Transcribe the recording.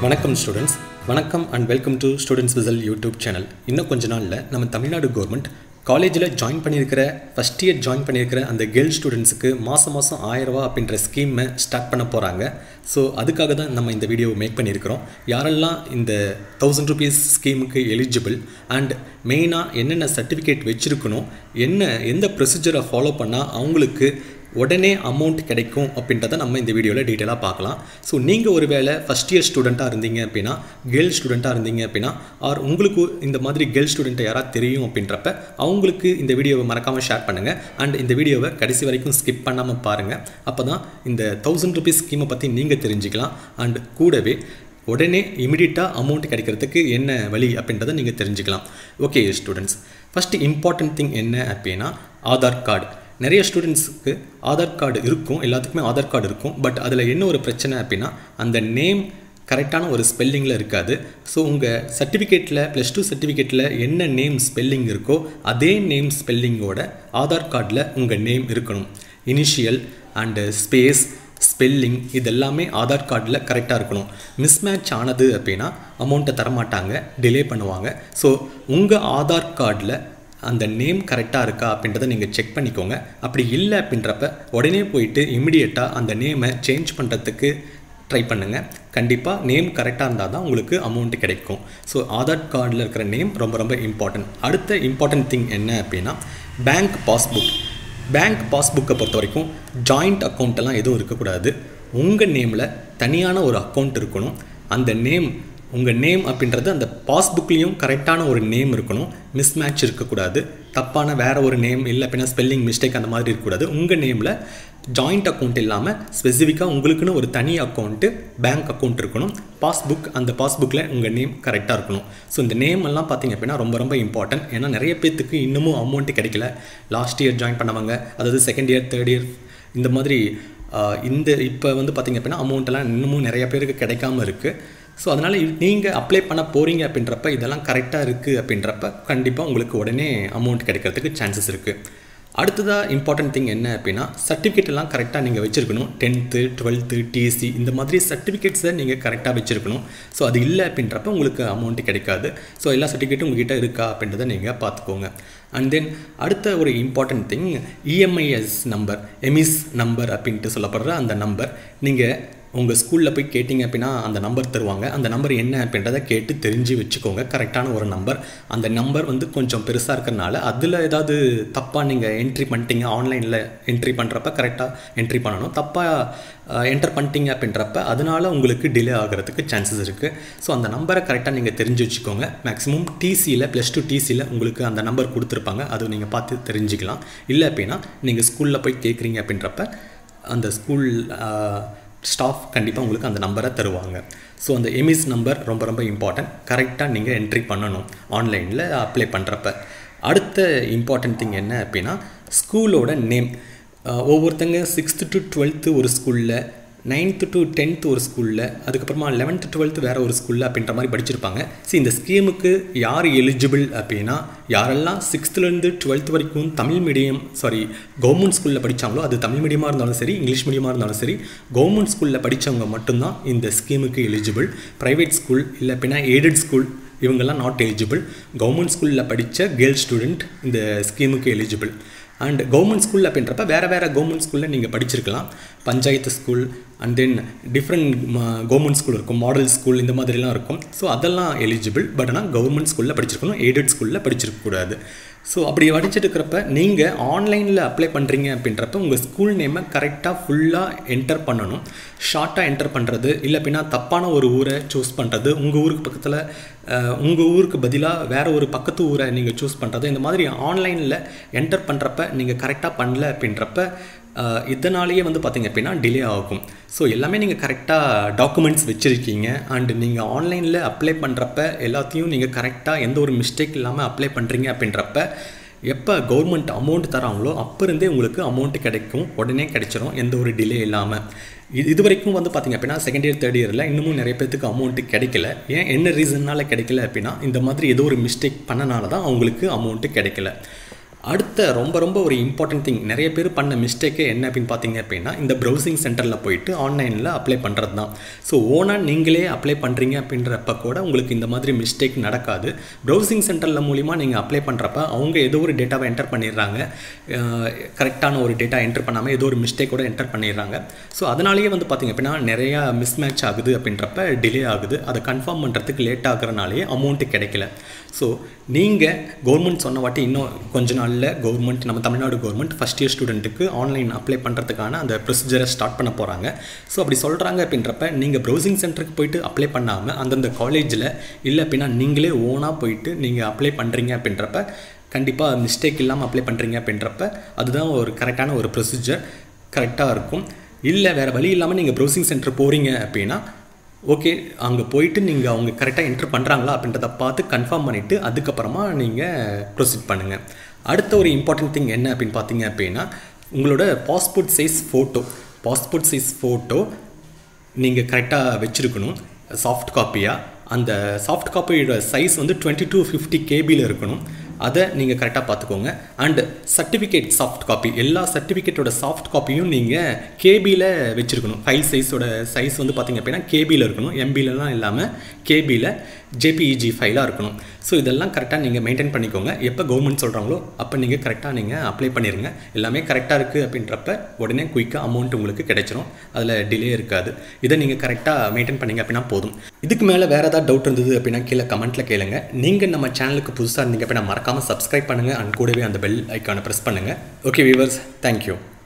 வணக்கம் ஸ்டூடெண்ட்ஸ் வணக்கம் and welcome to students visual YouTube channel இன்னும் கொஞ்ச நாளில் நம்ம தமிழ்நாடு கவர்மெண்ட் காலேஜில் ஜாயின் பண்ணியிருக்கிற ஃபஸ்ட் இயர் ஜாயின் பண்ணியிருக்கிற அந்த கேர்ள் ஸ்டூடெண்ட்ஸுக்கு மாதம் மாதம் ஆயிரரூவா அப்படின்ற ஸ்கீமை ஸ்டார்ட் பண்ண போகிறாங்க ஸோ அதுக்காக தான் நம்ம இந்த வீடியோவை மேக் பண்ணியிருக்கிறோம் யாரெல்லாம் இந்த தௌசண்ட் ருபீஸ் ஸ்கீமுக்கு எலிஜிபிள் அண்ட் மெயினாக என்னென்ன சர்டிஃபிகேட் வச்சுருக்கணும் என்ன எந்த ப்ரொசீஜரை ஃபாலோ பண்ணால் அவங்களுக்கு உடனே அமௌண்ட் கிடைக்கும் அப்படின்றத நம்ம இந்த வீடியோவில் டீட்டெயிலாக பார்க்கலாம் ஸோ நீங்கள் ஒரு வேளை ஃபஸ்ட் இயர் ஸ்டூடெண்ட்டாக இருந்தீங்க அப்படின்னா கேர்ள் ஸ்டூடெண்ட்டாக இருந்தீங்க அப்படின்னா ஆர் உங்களுக்கு இந்த மாதிரி கேர்ள் ஸ்டூடெண்ட்டை யாராவது தெரியும் அப்படின்றப்ப அவங்களுக்கு இந்த வீடியோவை மறக்காமல் ஷேர் பண்ணுங்கள் அண்ட் இந்த வீடியோவை கடைசி வரைக்கும் ஸ்கிப் பண்ணாமல் பாருங்கள் அப்போ தான் இந்த தௌசண்ட் ருபீஸ் ஸ்கீமை பற்றி நீங்கள் தெரிஞ்சுக்கலாம் அண்ட் கூடவே உடனே இமிடியட்டாக அமௌண்ட் கிடைக்கிறதுக்கு என்ன வழி அப்படின்றத நீங்கள் தெரிஞ்சுக்கலாம் okay students first important thing என்ன அப்படின்னா ஆதார் கார்டு நிறைய ஸ்டூடெண்ட்ஸுக்கு ஆதார் கார்டு இருக்கும் எல்லாத்துக்குமே ஆதார் கார்டு இருக்கும் பட் அதில் என்ன ஒரு பிரச்சனை அப்படின்னா அந்த நேம் கரெக்டான ஒரு ஸ்பெல்லிங்கில் இருக்காது ஸோ உங்கள் சர்டிஃபிகேட்டில் ப்ளஸ் டூ சர்டிஃபிகேட்டில் என்ன நேம் ஸ்பெல்லிங் இருக்கோ அதே நேம் ஸ்பெல்லிங்கோட ஆதார் கார்டில் உங்கள் நேம் இருக்கணும் இனிஷியல் அண்டு ஸ்பேஸ் ஸ்பெல்லிங் இதெல்லாமே ஆதார் கார்டில் கரெக்டாக இருக்கணும் மிஸ்மேட்ச் ஆனது அப்படின்னா அமௌண்ட்டை தரமாட்டாங்க டிலே பண்ணுவாங்க ஸோ உங்கள் ஆதார் கார்டில் அந்த நேம் கரெக்டாக இருக்கா அப்படின்றத நீங்கள் செக் பண்ணிக்கோங்க அப்படி இல்லை அப்படின்றப்ப உடனே போயிட்டு இமிடியேட்டாக அந்த நேமை சேஞ்ச் பண்ணுறதுக்கு ட்ரை பண்ணுங்கள் கண்டிப்பாக நேம் கரெக்டாக இருந்தால் தான் உங்களுக்கு அமௌண்ட் கிடைக்கும் ஸோ ஆதார் கார்டில் இருக்கிற நேம் ரொம்ப ரொம்ப இம்பார்ட்டன்ட் அடுத்த இம்பார்ட்டன்ட் திங் என்ன அப்படின்னா பேங்க் பாஸ்புக் பேங்க் பாஸ்புக்கை பொறுத்த வரைக்கும் ஜாயிண்ட் அக்கௌண்ட்டெல்லாம் எதுவும் இருக்கக்கூடாது உங்கள் நேமில் தனியான ஒரு அக்கௌண்ட் இருக்கணும் அந்த நேம் உங்கள் நேம் அப்படின்றது அந்த பாஸ்புக்லேயும் கரெக்டான ஒரு நேம் இருக்கணும் மிஸ்மேட்ச் இருக்கக்கூடாது தப்பான வேறு ஒரு நேம் இல்லை அப்படின்னா ஸ்பெல்லிங் மிஸ்டேக் அந்த மாதிரி இருக்கக்கூடாது உங்கள் நேமில் ஜாயிண்ட் அக்கௌண்ட் இல்லாமல் ஸ்பெசிஃபிக்காக உங்களுக்குன்னு ஒரு தனி அக்கௌண்ட்டு பேங்க் அக்கௌண்ட் இருக்கணும் பாஸ்புக் அந்த பாஸ்புக்கில் உங்கள் நேம் கரெக்டாக இருக்கணும் ஸோ இந்த நேம் எல்லாம் பார்த்தீங்க அப்படின்னா ரொம்ப ரொம்ப இம்பார்ட்டன்ட் ஏன்னா நிறைய பேர்த்துக்கு இன்னமும் அமௌண்ட் கிடைக்கல லாஸ்ட் இயர் ஜாயின் பண்ணவங்க அதாவது செகண்ட் இயர் தேர்ட் இயர் இந்த மாதிரி இந்த இப்போ வந்து பார்த்திங்க அப்படின்னா அமௌண்ட்டெல்லாம் இன்னமும் நிறைய பேருக்கு கிடைக்காம இருக்குது ஸோ அதனால் நீங்கள் அப்ளை பண்ண போகிறீங்க அப்படின்றப்ப இதெல்லாம் கரெக்டாக இருக்குது அப்படின்றப்ப கண்டிப்பாக உங்களுக்கு உடனே அமௌண்ட் கிடைக்கிறதுக்கு சான்சஸ் இருக்குது அடுத்ததாக இம்பார்ட்டன்ட் திங் என்ன அப்படின்னா சர்டிஃபிகேட் எல்லாம் கரெக்டாக நீங்கள் வச்சுருக்கணும் டென்த்து டுவெல்த்து டிஎஸ்சி இந்த மாதிரி சர்டிஃபிகேட்ஸை நீங்கள் கரெக்டாக வச்சுருக்கணும் ஸோ அது இல்லை அப்படின்றப்ப உங்களுக்கு அமௌண்ட் கிடைக்காது ஸோ எல்லா சர்டிஃபிகேட்டும் உங்ககிட்ட இருக்கா அப்படின்றத நீங்கள் பார்த்துக்கோங்க அண்ட் தென் அடுத்த ஒரு important thing EMIS number EMIS number அப்படின்ட்டு சொல்லப்படுற அந்த நம்பர் நீங்கள் உங்கள் ஸ்கூலில் போய் கேட்டிங்க அப்படின்னா அந்த நம்பர் தருவாங்க அந்த நம்பர் என்ன அப்படின்றத கேட்டு தெரிஞ்சு வச்சுக்கோங்க கரெக்டான ஒரு நம்பர் அந்த நம்பர் வந்து கொஞ்சம் பெருசாக இருக்கிறனால அதில் ஏதாவது தப்பாக நீங்கள் என்ட்ரி பண்ணிட்டீங்க ஆன்லைனில் என்ட்ரி பண்ணுறப்ப கரெக்டாக என்ட்ரி பண்ணணும் தப்பாக என்டர் பண்ணிட்டீங்க அப்படின்றப்ப அதனால் உங்களுக்கு டிலே ஆகிறதுக்கு சான்சஸ் இருக்குது ஸோ அந்த நம்பரை கரெக்டாக நீங்கள் தெரிஞ்சு வச்சுக்கோங்க மேக்ஸிமம் டிசியில் ப்ளஸ் டூ டிசியில் உங்களுக்கு அந்த நம்பர் கொடுத்துருப்பாங்க அது நீங்கள் பார்த்து தெரிஞ்சுக்கலாம் இல்லை அப்படின்னா நீங்கள் ஸ்கூலில் போய் கேட்குறீங்க அப்படின்றப்ப அந்த ஸ்கூல் ஸ்டாஃப் கண்டிப்பாக உங்களுக்கு அந்த நம்பரை தருவாங்க ஸோ அந்த எமிஸ் நம்பர் ரொம்ப ரொம்ப இம்பார்ட்டன்ட் கரெக்டாக நீங்கள் என்ட்ரி பண்ணணும் ஆன்லைனில் அப்ளை பண்ணுறப்ப அடுத்த இம்பார்ட்டன்ட் திங் என்ன அப்படின்னா ஸ்கூலோட நேம் ஒவ்வொருத்தங்க சிக்ஸ்த்து டு டுவெல்த்து ஒரு ஸ்கூலில் நைன்த்து டு டென்த்து ஒரு ஸ்கூலில் அதுக்கப்புறமா லெவன்த்து டுவெல்த்து வேறு ஒரு ஸ்கூலில் அப்படின்ற மாதிரி படிச்சிருப்பாங்க ஸோ இந்த ஸ்கீமுக்கு யார் எலிஜிபிள் அப்படின்னா யாரெல்லாம் சிக்ஸ்த்துலேருந்து டுவெல்த் வரைக்கும் தமிழ் மீடியம் சாரி கவர்மெண்ட் ஸ்கூலில் படித்தாங்களோ அது தமிழ் மீடியமாக இருந்தாலும் சரி இங்கிலீஷ் மீடியமாக இருந்தாலும் சரி கவர்மெண்ட் ஸ்கூலில் படித்தவங்க மட்டும்தான் இந்த ஸ்கீமுக்கு எலிஜிபிள் ப்ரைவேட் ஸ்கூல் இல்லை அப்படின்னா எய்டட் ஸ்கூல் இவங்கெல்லாம் நாட் எலிஜிபிள் கவர்மெண்ட் ஸ்கூலில் படித்த கேர்ள் ஸ்டூடெண்ட் இந்த ஸ்கீமுக்கு எலிஜிபிள் அண்ட் கவர்மெண்ட் ஸ்கூல் அப்படின்றப்ப வேறு வேறு கவர்மெண்ட் ஸ்கூலில் நீங்கள் படிச்சிருக்கலாம் panchayat school and then different government school இருக்கும் மாடல் ஸ்கூல் இந்த மாதிரிலாம் இருக்கும் ஸோ அதெல்லாம் எலிஜிபிள் பட் ஆனால் கவர்மெண்ட் ஸ்கூலில் படிச்சிருக்கணும் எய்டட் ஸ்கூலில் படிச்சிருக்கக்கூடாது ஸோ அப்படி படிச்சிருக்கிறப்ப நீங்கள் ஆன்லைனில் அப்ளை பண்ணுறீங்க அப்படின்றப்ப உங்கள் ஸ்கூல் நேமை கரெக்டாக ஃபுல்லாக என்டர் பண்ணணும் ஷார்ட்டாக என்டர் பண்ணுறது இல்லை அப்படின்னா தப்பான ஒரு ஊரை சூஸ் பண்ணுறது உங்கள் ஊருக்கு பக்கத்தில் உங்கள் ஊருக்கு பதிலாக வேறு ஒரு பக்கத்து ஊரை நீங்கள் சூஸ் பண்ணுறது இந்த மாதிரி ஆன்லைனில் என்டர் பண்ணுறப்ப நீங்கள் கரெக்டாக பண்ணல அப்படின்றப்ப இதனாலேயே வந்து பார்த்திங்க அப்படின்னா டிலே ஆகும் ஸோ எல்லாமே நீங்கள் கரெக்டாக டாக்குமெண்ட்ஸ் வச்சுருக்கீங்க அண்டு நீங்கள் ஆன்லைனில் அப்ளை பண்ணுறப்ப எல்லாத்தையும் நீங்கள் கரெக்டாக எந்த ஒரு மிஸ்டேக் இல்லாமல் அப்ளை பண்ணுறீங்க அப்படின்றப்ப எப்போ கவர்மெண்ட் அமௌண்ட் தராங்களோ அப்போ இருந்தே உங்களுக்கு அமௌண்ட் கிடைக்கும் உடனே கிடைச்சிரும் எந்த ஒரு டிலே இல்லாமல் இது இது வரைக்கும் வந்து பார்த்திங்க அப்படின்னா செகண்ட் இயர் தேர்ட் இயரில் இன்னமும் நிறைய பேத்துக்கு அமௌண்ட்டு கிடைக்கல ஏன் என்ன ரீசன்னால் கிடைக்கல அப்படின்னா இந்த மாதிரி ஏதோ ஒரு மிஸ்டேக் பண்ணனால தான் அவங்களுக்கு அமௌண்ட்டு கிடைக்கல அடுத்த ரொம்ப ரொம்ப ஒரு இம்பார்ட்டன்ட் திங் நிறைய பேர் பண்ண மிஸ்டேக்கே என்ன அப்படின்னு பார்த்தீங்க அப்படின்னா இந்த ப்ரௌசிங் சென்டரில் போயிட்டு ஆன்லைனில் அப்ளை பண்ணுறது தான் ஸோ ஓனாக நீங்களே அப்ளை பண்ணுறீங்க அப்படின்றப்ப கூட உங்களுக்கு இந்த மாதிரி மிஸ்டேக் நடக்காது ப்ரௌசிங் சென்டரில் மூலிமா நீங்கள் அப்ளை பண்ணுறப்ப அவங்க ஏதோ ஒரு டேட்டாவை என்டர் பண்ணிடுறாங்க கரெக்டான ஒரு டேட்டா என்டர் பண்ணாமல் ஏதோ ஒரு மிஸ்டேக்கோட என்டர் பண்ணிடுறாங்க ஸோ அதனாலேயே வந்து பார்த்திங்க அப்படின்னா நிறையா மிஸ்மேட்ச் ஆகுது அப்படின்றப்ப டிலே ஆகுது அதை கன்ஃபார்ம் பண்ணுறதுக்கு லேட் ஆகுறனாலே அமௌண்ட்டு கிடைக்கல ஸோ நீங்கள் கவர்மெண்ட் சொன்ன வாட்டி இன்னும் கொஞ்ச நாளில் கவர்மெண்ட் நம்ம தமிழ்நாடு கவர்மெண்ட் ஃபஸ்ட் இயர் ஸ்டூடெண்ட்டுக்கு ஆன்லைன் அப்ளை பண்ணுறதுக்கான அந்த ப்ரொசீஜரை ஸ்டார்ட் பண்ண போகிறாங்க ஸோ அப்படி சொல்கிறாங்க அப்படின்றப்ப நீங்கள் ப்ரௌசிங் சென்டருக்கு போயிட்டு அப்ளை பண்ணாமல் அந்தந்த காலேஜில் இல்லை அப்படின்னா நீங்களே ஓனாக போயிட்டு நீங்கள் அப்ளை பண்ணுறீங்க அப்படின்றப்ப கண்டிப்பாக மிஸ்டேக் இல்லாமல் அப்ளை பண்ணுறீங்க அப்படின்றப்ப அதுதான் ஒரு கரெக்டான ஒரு ப்ரொசீஜர் கரெக்டாக இருக்கும் இல்லை வேறு வழி இல்லாமல் நீங்கள் ப்ரௌசிங் சென்டர் போகிறீங்க அப்படின்னா ஓகே அங்கே போயிட்டு நீங்கள் அவங்க கரெக்டாக என்ட்ரு பண்ணுறாங்களா அப்படின்றத பார்த்து கன்ஃபார்ம் பண்ணிவிட்டு அதுக்கப்புறமா நீங்கள் ப்ரொசீட் பண்ணுங்கள் அடுத்த ஒரு இம்பார்ட்டன்ட் திங் என்ன அப்படின்னு பார்த்தீங்க அப்படின்னா உங்களோட passport size photo passport size photo நீங்கள் கரெக்டாக வச்சுருக்கணும் சாஃப்ட் காப்பியாக அந்த சாஃப்ட் காப்பியோட சைஸ் வந்து டுவெண்ட்டி டூ ஃபிஃப்டி கேபியில் இருக்கணும் அதை நீங்கள் கரெக்டாக பார்த்துக்கோங்க அண்ட் சர்டிஃபிகேட் சாஃப்ட் காப்பி எல்லா சர்டிஃபிகேட்டோட சாஃப்ட் காப்பியும் நீங்கள் கேபியில் வச்சுருக்கணும் ஃபைல் சைஸோட சைஸ் வந்து பார்த்திங்க அப்படின்னா கேபியில் இருக்கணும் எம்பிலலாம் இல்லாமல் கேபியில் ஜேபிஇஜி ஃபைலாக இருக்கணும் ஸோ இதெல்லாம் கரெக்டாக நீங்கள் மெயின்டைன் பண்ணிக்கோங்க எப்போ கவர்மெண்ட் சொல்கிறாங்களோ அப்போ நீங்கள் கரெக்டாக நீங்கள் அப்ளை பண்ணிடுங்க எல்லாமே கரெக்டாக இருக்குது அப்படின்றப்ப உடனே குயிக்காக அமௌண்ட் உங்களுக்கு கிடைச்சிரும் அதில் டிலே இருக்காது இதை நீங்கள் கரெக்டாக மெயின்டைன் பண்ணிங்க அப்படின்னா போதும் இதுக்கு மேலே வேறு ஏதாவது டவுட் இருந்தது அப்படின்னா கீழே கமெண்ட்டில் கேளுங்க நீங்கள் நம்ம சேனலுக்கு புதுசாக இருந்தீங்க அப்படின்னா மறக்காமல் சப்ஸ்கிரைப் பண்ணுங்கள் அண்ட் கூடவே அந்த பெல் ஐக்கானை ப்ரெஸ் பண்ணுங்கள் ஓகே வியூவர்ஸ் தேங்க்யூ